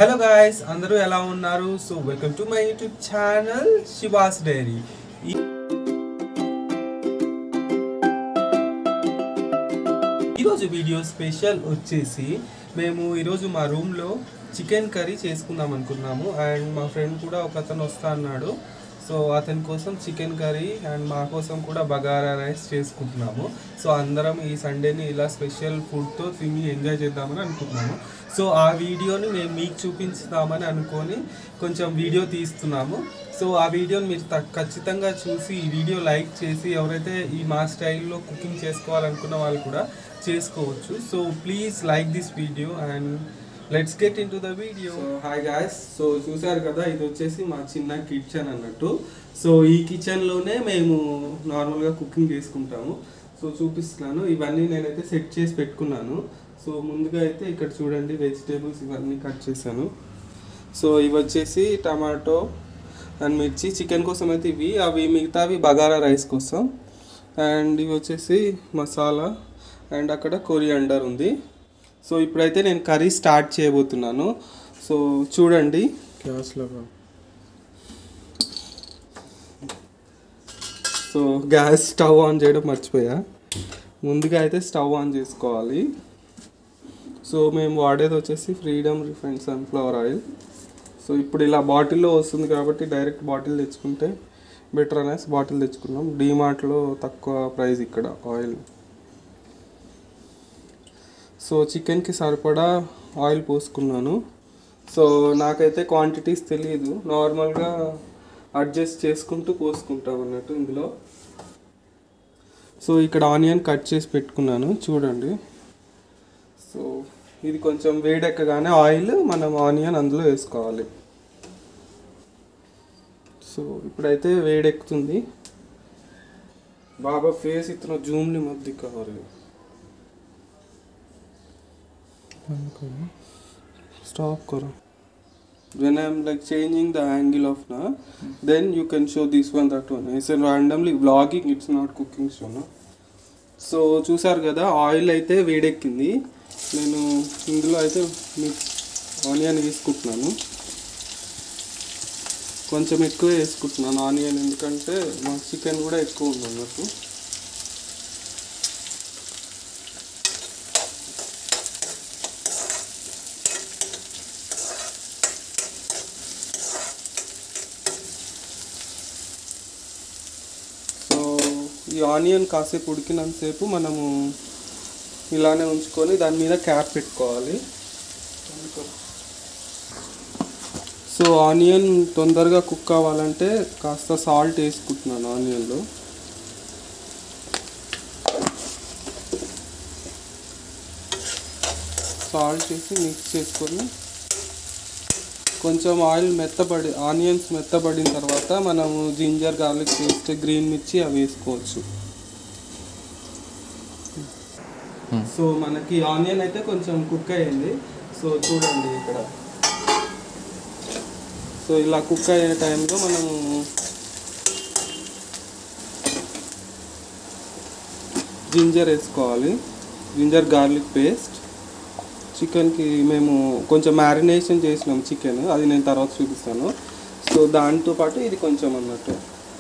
hello guys అందరూ ఎలా ఉన్నారు so welcome to my YouTube channel Shiva's diary ఈరోజు వీడియో స్పెషల్ వచ్చేసి మేము ఈరోజు మా రూమ్లో చికెన్ కర్రీ చేసుకుందాం అనుకున్నాము అండ్ మా ఫ్రెండ్ కూడా ఒక అతను వస్తా అన్నాడు సో అతని కోసం చికెన్ కర్రీ అండ్ మా కోసం కూడా బగారా రైస్ చేసుకుంటున్నాము సో అందరం ఈ సండేని ఇలా స్పెషల్ ఫుడ్తో తిని ఎంజాయ్ చేద్దామని అనుకుంటున్నాము సో ఆ వీడియోని మేము మీకు చూపించుదామని అనుకొని కొంచెం వీడియో తీస్తున్నాము సో ఆ వీడియోని మీరు త- ఖచ్చితంగా చూసి ఈ వీడియో లైక్ చేసి ఎవరైతే ఈ మా స్టైల్లో కుకింగ్ చేసుకోవాలనుకున్న వాళ్ళు కూడా చేసుకోవచ్చు so please like this video and let's get into the video hi guys so చూసారు కదా ఇది వచ్చేసి మా చిన్న కిచెన్ అన్నట్టు సో ఈ కిచెన్లోనే మేము నార్మల్గా కుకింగ్ చేసుకుంటాము సో చూపిస్తున్నాను ఇవన్నీ నేనైతే సెట్ చేసి పెట్టుకున్నాను సో ముందుగా అయితే ఇక్కడ చూడండి వెజిటేబుల్స్ ఇవన్నీ కట్ చేశాను సో ఇవి వచ్చేసి టమాటో అండ్ మిర్చి చికెన్ కోసం అయితే ఇవి అవి మిగతావి బగారా రైస్ కోసం అండ్ ఇవి వచ్చేసి మసాలా అండ్ అక్కడ కొరియాండర్ ఉంది సో ఇప్పుడైతే నేను కర్రీ స్టార్ట్ చేయబోతున్నాను సో చూడండి గ్యాస్లో సో గ్యాస్ స్టవ్ ఆన్ చేయడం మర్చిపోయా ముందుగా అయితే స్టవ్ ఆన్ చేసుకోవాలి సో మేము వాడేది వచ్చేసి Freedom refined sunflower oil so ఇప్పుడు ఇలా బాటిల్లో వస్తుంది కాబట్టి డైరెక్ట్ బాటిల్ తెచ్చుకుంటే బెటర్ అనేసి బాటిల్ తెచ్చుకున్నాం డీమార్ట్లో తక్కువ ప్రైస్ ఇక్కడ ఆయిల్ సో చికెన్కి సరిపడా ఆయిల్ పోసుకున్నాను సో నాకైతే క్వాంటిటీస్ తెలియదు నార్మల్గా అడ్జస్ట్ చేసుకుంటూ పోసుకుంటాం అన్నట్టు ఇందులో సో ఇక్కడ ఆనియన్ కట్ చేసి పెట్టుకున్నాను చూడండి సో ఇది కొంచెం వేడెక్కగానే ఆయిల్ మనం ఆనియన్ అందులో వేసుకోవాలి సో ఇప్పుడైతే వేడెక్కుతుంది బాబా ఫేస్ ఇతను జూమ్ని మధ్య కావాలి స్టాప్ करो when i am like changing the angle of na then you can show this one that one it's a randomly vlogging it's not cooking show no so చూసారు కదా oil అయితే వేడెక్కింది నేను ఇందులో అయితే మిక్స్ ఆనియన్ వేసుకుంటున్నాను కొంచెం ఎక్కువ వేసుకుంటున్నాను ఆనియన్ ఎందుకంటే మా చికెన్ కూడా ఎక్కువ ఉంది అన్నట్టు సో ఈ ఆనియన్ కాసేపు ఉడికినంతసేపు మనము ఇలానే ఉంచుకొని దాని మీద క్యాప్ పెట్టుకోవాలి సో ఆనియన్ తొందరగా కుక్ అవ్వాలంటే కాస్త సాల్ట్ వేసుకుంటున్నాను ఆనియన్లో సాల్ట్ వేసి మిక్స్ చేసుకొని కొంచెం ఆయిల్ మెత్తబడి ఆనియన్స్ మెత్తబడిన తర్వాత మనము జింజర్ గార్లిక్ పేస్ట్ గ్రీన్ మిర్చి అవి వేసుకోవచ్చు సో మనకి ఆనియన్ అయితే కొంచెం కుక్ అయ్యింది సో చూడండి ఇక్కడ సో ఇలా కుక్ అయ్యే టైంలో మనము జింజర్ వేసుకోవాలి జింజర్ గార్లిక్ పేస్ట్ చికెన్కి మేము కొంచెం మ్యారినేషన్ చేసినాం చికెన్ అది నేను తర్వాత చూపిస్తాను సో దాంతో పాటు ఇది కొంచెం అన్నట్టు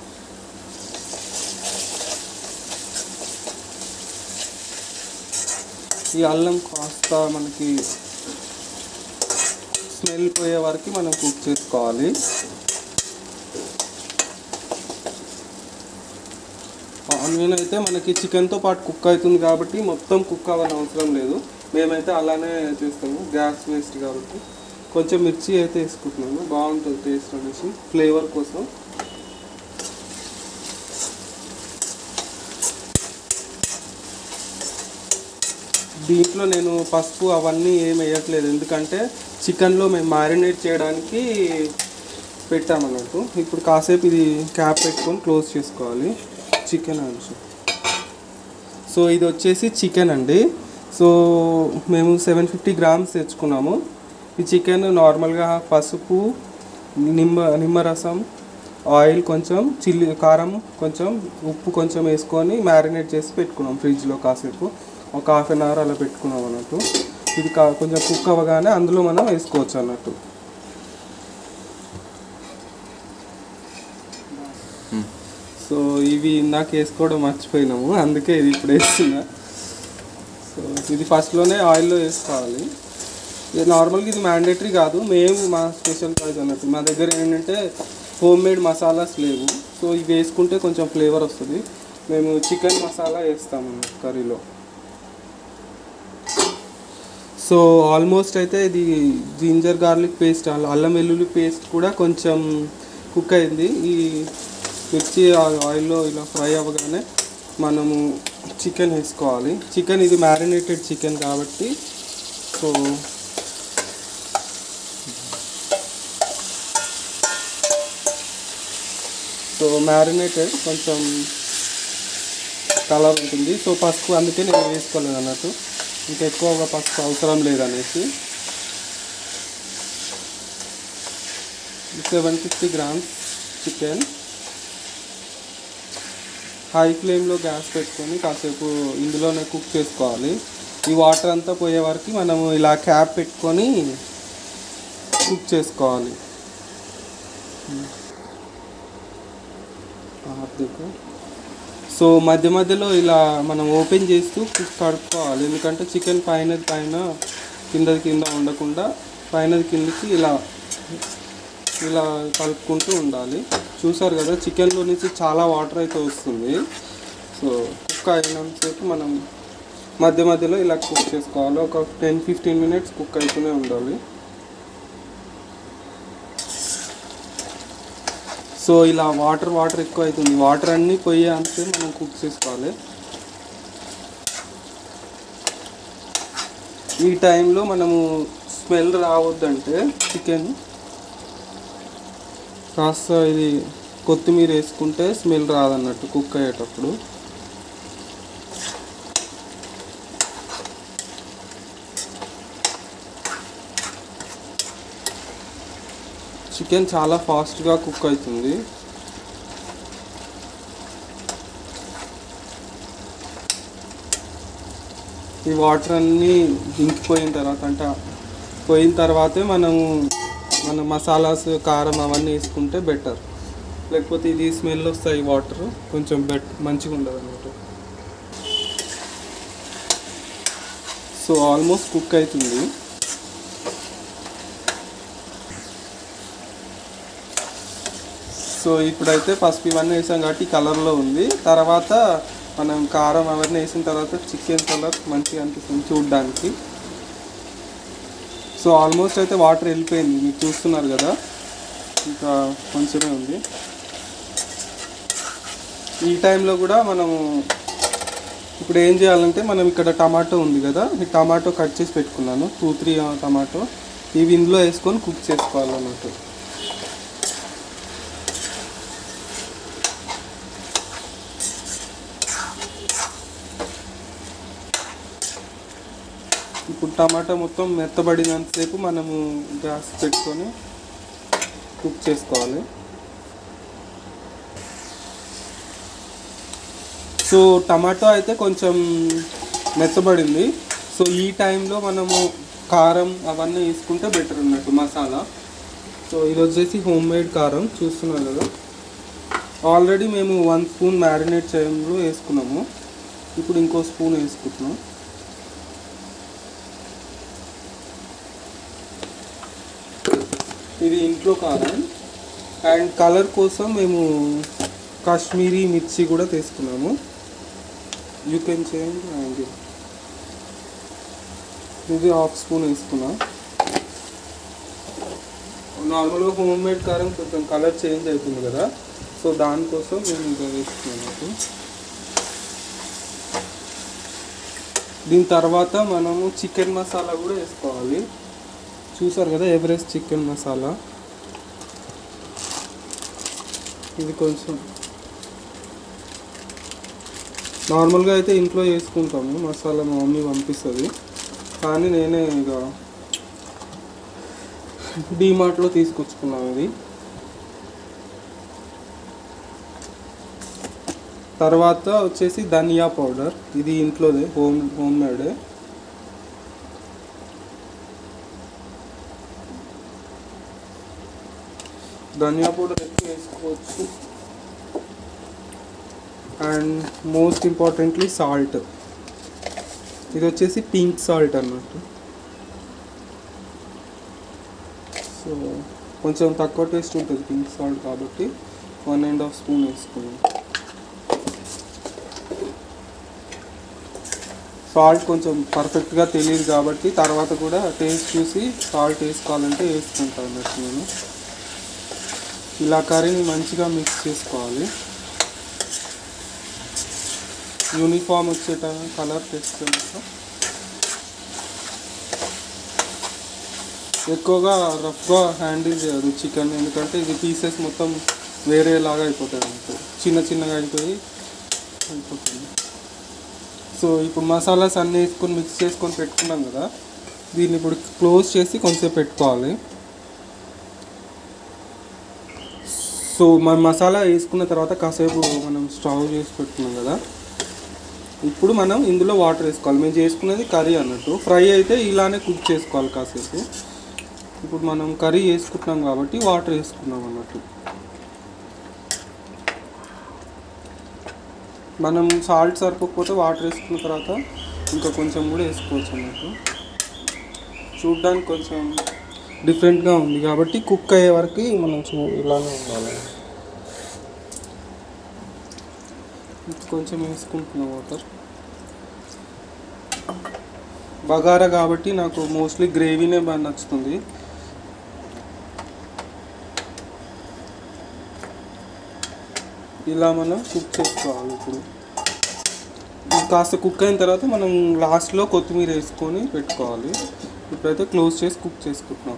ఈ అల్లం కాస్త మనకి స్మెల్ పోయే వరకు మనం కుక్ చేసుకోవాలి ఆనియన్ అయితే మనకి చికెన్తో పాటు కుక్ అవుతుంది కాబట్టి మొత్తం కుక్ అవ్వని అవసరం లేదు మేమైతే అలానే చేస్తాము గ్యాస్ వేస్ట్ కాబట్టి కొంచెం మిర్చి అయితే వేసుకుంటున్నాను బాగుంటుంది టేస్ట్ అనేసి ఫ్లేవర్ కోసం దీంట్లో నేను పసుపు అవన్నీ ఏం వేయట్లేదు ఎందుకంటే చికెన్లో మేము మ్యారినేట్ చేయడానికి పెట్టామన్నట్టు ఇప్పుడు కాసేపు ఇది క్యాప్ పెట్టుకొని క్లోజ్ చేసుకోవాలి చికెన్ అంచు సో ఇది వచ్చేసి చికెన్ అండి సో మేము సెవెన్ ఫిఫ్టీ గ్రామ్స్ తెచ్చుకున్నాము ఈ చికెన్ నార్మల్గా పసుపు నిమ్మ నిమ్మరసం ఆయిల్ కొంచెం చిల్లి కారం కొంచెం ఉప్పు కొంచెం వేసుకొని మ్యారినేట్ చేసి పెట్టుకున్నాం ఫ్రిడ్జ్లో కాసేపు ఒక హాఫ్ అన్ అవర్ అలా పెట్టుకున్నాం అన్నట్టు ఇది కా కొంచెం కుక్ అవ్వగానే అందులో మనం వేసుకోవచ్చు అన్నట్టు సో ఇవి ఇందాక వేసుకోవడం మర్చిపోయినాము అందుకే ఇది ఇప్పుడు వేస్తున్నా సో ఇది ఫస్ట్లోనే ఆయిల్లో వేసుకోవాలి ఇది నార్మల్గా ఇది మ్యాండేటరీ కాదు మేము మా స్పెషల్ చాయిస్ అన్నట్టు మా దగ్గర ఏంటంటే హోమ్ మేడ్ మసాలాస్ లేవు సో ఇవి వేసుకుంటే కొంచెం ఫ్లేవర్ వస్తుంది మేము చికెన్ మసాలా వేస్తాము కర్రీలో సో ఆల్మోస్ట్ అయితే ఇది జింజర్ గార్లిక్ పేస్ట్ అల్లం వెల్లుల్లి పేస్ట్ కూడా కొంచెం కుక్ అయింది ఈ మిర్చి ఆ- ఆయిల్లో ఇలా ఫ్రై అవ్వగానే మనము చికెన్ వేసుకోవాలి చికెన్ ఇది మ్యారినేటెడ్ చికెన్ కాబట్టి సో సో మ్యారినేటెడ్ కొంచెం కలర్ ఉంటుంది సో పసుపు అందుకే నేను వేసుకోలేదు అన్నట్టు ఇంకా ఎక్కువగా పసుపు అవసరం లేదనేసి seven fifty grams chicken high ఫ్లేమ్లో గ్యాస్ పెట్టుకొని కాసేపు ఇందులోనే కుక్ చేసుకోవాలి ఈ వాటర్ అంతా పోయే వరకు మనము ఇలా క్యాప్ పెట్టుకొని కుక్ చేసుకోవాలి ఆర్థిక సో మధ్య మధ్యలో ఇలా మనం ఓపెన్ చేస్తూ కుక్ కడుక్కోవాలి ఎందుకంటే చికెన్ పైన పైన కిందది కింద ఉండకుండా పైనది కిందకి ఇలా ఇలా కలుపుకుంటూ ఉండాలి చూసారు కదా చికెన్లో నుంచి చాలా వాటర్ అయితే వస్తుంది సో కుక్ అయినంతసేపు మనం మధ్య మధ్యలో ఇలా కుక్ చేసుకోవాలి ఒక టెన్ ఫిఫ్టీన్ మినిట్స్ కుక్ అవుతూనే ఉండాలి సో ఇలా వాటర్ వాటర్ ఎక్కువ అవుతుంది వాటర్ అన్నీ పోయే అంతే మనం కుక్ చేసుకోవాలి ఈ టైంలో మనము స్మెల్ రావద్దంటే చికెన్ కాస్త ఇది కొత్తిమీర వేసుకుంటే స్మెల్ రాదన్నట్టు కుక్ అయ్యేటప్పుడు చికెన్ చాలా ఫాస్ట్గా కుక్ అవుతుంది ఈ వాటర్ అన్నీ ఇంకిపోయిన తర్వాత అంటే పోయిన తర్వాతే మనము మన మసాలాస్ కారం అవన్నీ వేసుకుంటే బెటర్ లేకపోతే ఇది స్మెల్ వస్తాయి వాటర్ కొంచెం బెట్ మంచిగా ఉండదు అన్నమాట సో ఆల్మోస్ట్ కుక్ అవుతుంది సో ఇప్పుడైతే పసుపు ఇవన్నీ వేసాం కాబట్టి కలర్లో ఉంది తర్వాత మనం కారం అవన్నీ వేసిన తర్వాత చికెన్ కలర్ మంచిగా అనిపిస్తుంది చూడడానికి సో ఆల్మోస్ట్ అయితే వాటర్ వెళ్ళిపోయింది మీరు చూస్తున్నారు కదా ఇంకా కొంచెమే ఉంది ఈ టైంలో కూడా మనము ఇప్పుడు ఏం చేయాలంటే మనం ఇక్కడ టమాటో ఉంది కదా ఈ టమాటో కట్ చేసి పెట్టుకున్నాను టూ త్రీ టమాటో ఇవి ఇందులో వేసుకొని కుక్ చేసుకోవాలన్నట్టు ఇప్పుడు టమాటా మొత్తం మెత్తబడినంతసేపు మనము గ్యాస్ పెట్టుకొని కుక్ చేసుకోవాలి సో టమాటో అయితే కొంచెం మెత్తబడింది సో ఈ టైంలో మనము కారం అవన్నీ వేసుకుంటే బెటర్ ఉన్నట్టు మసాలా సో ఇది వచ్చేసి హోమ్ మేడ్ కారం చూస్తున్నారు కదా ఆల్రెడీ మేము వన్ స్పూన్ మ్యారినేట్ చేయడంలో వేసుకున్నాము ఇప్పుడు ఇంకో స్పూన్ వేసుకుంటున్నాం ఇది ఇంట్లో కారం అండ్ కలర్ కోసం మేము కాశ్మీరీ మిర్చి కూడా తీసుకున్నాము యూ కెన్ చేంజ్ అండ్ ఇది హాఫ్ స్పూన్ వేసుకున్నా నార్మల్గా హోమ్ మేడ్ కారం కొంచెం కలర్ చేంజ్ అవుతుంది కదా సో దానికోసం మేము ఇంకా వేసుకున్నాము దీని తర్వాత మనము చికెన్ మసాలా కూడా వేసుకోవాలి చూసారు కదా ఎవరెస్ట్ చికెన్ మసాలా ఇది కొంచెం నార్మల్గా అయితే ఇంట్లో వేసుకుంటాము మసాలా మా మమ్మీ పంపిస్తుంది కానీ నేనే ఇక డీమార్ట్లో తీసుకొచ్చుకున్నాను ఇది తర్వాత వచ్చేసి ధనియా పౌడర్ ఇది ఇంట్లోదే హోమ్ హోమ్ మేడే ధనియా పౌడర్ ఎక్కువ వేసుకోవచ్చు అండ్ మోస్ట్ ఇంపార్టెంట్లీ సాల్ట్ ఇది వచ్చేసి పింక్ సాల్ట్ అన్నట్టు సో కొంచెం తక్కువ టేస్ట్ ఉంటుంది పింక్ సాల్ట్ కాబట్టి వన్ అండ్ హాఫ్ స్పూన్ వేసుకున్నాం సాల్ట్ కొంచెం పర్ఫెక్ట్గా తెలియదు కాబట్టి తర్వాత కూడా టేస్ట్ చూసి సాల్ట్ వేసుకోవాలంటే వేసుకుంటాను అన్నట్టు నేను ఇలా కర్రీని మంచిగా మిక్స్ చేసుకోవాలి యూనిఫామ్ వచ్చేట కలర్ తెచ్చుకుంటా ఎక్కువగా రఫ్గా హ్యాండిల్ చేయదు చికెన్ ఎందుకంటే ఇది పీసెస్ మొత్తం వేరేలాగా అయిపోతాయి అంతే చిన్న చిన్నగా అయిపోయి అయిపోతుంది సో ఇప్పుడు మసాలాస్ అన్నీ వేసుకొని మిక్స్ చేసుకొని పెట్టుకున్నాం కదా దీన్ని ఇప్పుడు క్లోజ్ చేసి కొంచెం పెట్టుకోవాలి సో మన మసాలా వేసుకున్న తర్వాత కాసేపు మనం స్టవ్ చేసి పెట్టుకున్నాం కదా ఇప్పుడు మనం ఇందులో వాటర్ వేసుకోవాలి మేము చేసుకున్నది కర్రీ అన్నట్టు ఫ్రై అయితే ఇలానే కుక్ చేసుకోవాలి కాసేపు ఇప్పుడు మనం కర్రీ వేసుకుంటున్నాం కాబట్టి వాటర్ వేసుకున్నాం అన్నట్టు మనం సాల్ట్ సరిపోకపోతే వాటర్ వేసుకున్న తర్వాత ఇంకా కొంచెం కూడా వేసుకోవచ్చు అన్నట్టు చూడ్డానికి కొంచెం డిఫరెంట్గా ఉంది కాబట్టి కుక్ అయ్యే వరకు మనం చూ ఇలానే ఉండాలి కొంచెం వేసుకుంటున్నాం వాటర్ బగారా కాబట్టి నాకు మోస్ట్లీ గ్రేవీనే బాగా నచ్చుతుంది ఇలా మనం కుక్ చేసుకోవాలి ఇప్పుడు ఇది కాస్త కుక్ అయిన తర్వాత మనం లాస్ట్లో కొత్తిమీర వేసుకొని పెట్టుకోవాలి ఇప్పుడైతే క్లోజ్ చేసి కుక్ చేసుకుంటున్నాం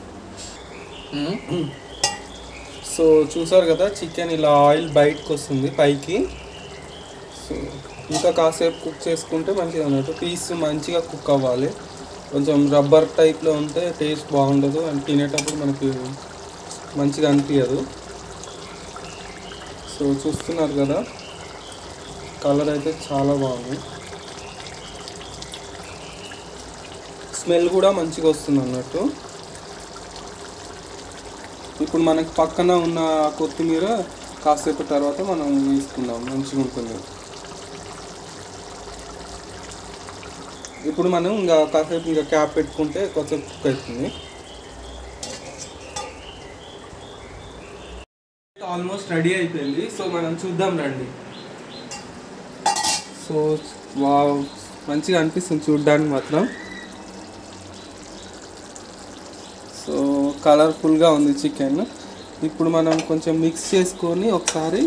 సో చూసారు కదా చికెన్ ఇలా ఆయిల్ బయటకు వస్తుంది పైకి సో ఇంకా కాసేపు కుక్ చేసుకుంటే మంచిగా అన్నట్టు పీస్ మంచిగా కుక్ అవ్వాలి కొంచెం రబ్బర్ టైప్లో ఉంటే టేస్ట్ బాగుండదు అండ్ తినేటప్పుడు మనకి మంచిగా అనిపించదు సో చూస్తున్నారు కదా కలర్ అయితే చాలా బాగుంది స్మెల్ కూడా మంచిగా వస్తుంది అన్నట్టు ఇప్పుడు మనకి పక్కన ఉన్న కొత్తిమీర కాసేపు తర్వాత మనం వేసుకుందాం మంచిగా ఉంటుంది ఇప్పుడు మనం ఇంకా కాసేపు ఇంకా క్యాప్ పెట్టుకుంటే కొంచెం కుక్ అవుతుంది ఆల్మోస్ట్ రెడీ అయిపోయింది సో మనం చూద్దాం రండి సో వావ్ మంచిగా అనిపిస్తుంది చూడ్డానికి మాత్రం సో కలర్ఫుల్గా ఉంది చికెన్ ఇప్పుడు మనం కొంచెం మిక్స్ చేసుకొని ఒకసారి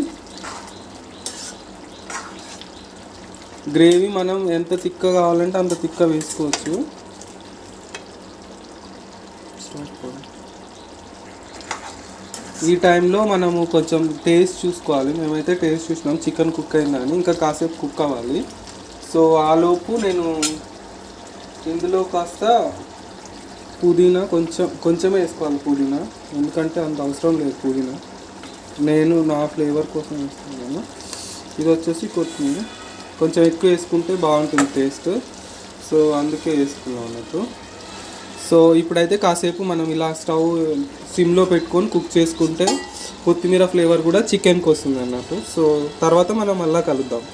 గ్రేవీ మనం ఎంత తిక్క కావాలంటే అంత తిక్క వేసుకోవచ్చు ఈ టైంలో మనము కొంచెం టేస్ట్ చూసుకోవాలి మేమైతే టేస్ట్ చూసినాం చికెన్ కుక్ అయిందని ఇంకా కాసేపు కుక్ అవ్వాలి సో ఆలోపు నేను ఇందులో కాస్త పుదీనా కొంచెం కొంచెమే వేసుకోవాలి పుదీనా ఎందుకంటే అంత అవసరం లేదు పుదీనా నేను నా ఫ్లేవర్ కోసం వేస్తున్నాను ఇది వచ్చేసి కొత్తిమీర కొంచెం ఎక్కువ వేసుకుంటే బాగుంటుంది టేస్ట్ సో అందుకే వేసుకున్నాం అన్నట్టు సో ఇప్పుడైతే కాసేపు మనం ఇలా స్టవ్ సిమ్లో పెట్టుకొని కుక్ చేసుకుంటే కొత్తిమీర ఫ్లేవర్ కూడా చికెన్కి వస్తుంది అన్నట్టు సో తర్వాత మనం మళ్ళీ కలుద్దాం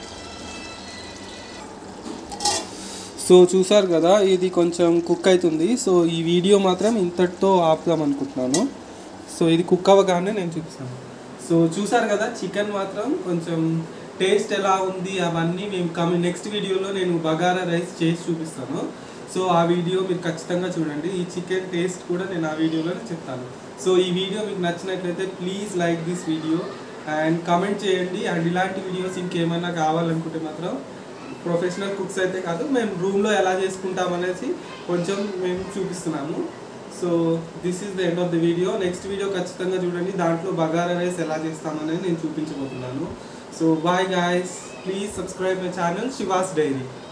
సో చూసారు కదా ఇది కొంచెం కుక్ అవుతుంది సో ఈ వీడియో మాత్రం ఇంతటితో ఆపుదాం అనుకుంటున్నాను సో ఇది కుక్ అవ్వగానే నేను చూపిస్తాను సో చూసారు కదా చికెన్ మాత్రం కొంచెం టేస్ట్ ఎలా ఉంది అవన్నీ మేము కమి నెక్స్ట్ వీడియోలో నేను బగారా రైస్ చేసి చూపిస్తాను సో ఆ వీడియో మీరు ఖచ్చితంగా చూడండి ఈ చికెన్ టేస్ట్ కూడా నేను ఆ వీడియోలో చెప్తాను సో ఈ వీడియో మీకు నచ్చినట్లయితే please like this video and comment చేయండి అండ్ ఇలాంటి వీడియోస్ ఇంకేమైనా కావాలనుకుంటే మాత్రం ప్రొఫెషనల్ కుక్స్ అయితే కాదు మేము రూమ్లో ఎలా చేసుకుంటాం అనేసి కొంచెం మేము చూపిస్తున్నాము so this is the end of the video next video ఖచ్చితంగా చూడండి దాంట్లో బగారా రైస్ ఎలా చేస్తామనేది నేను చూపించబోతున్నాను so bye guys please subscribe my channel Shiva's dairy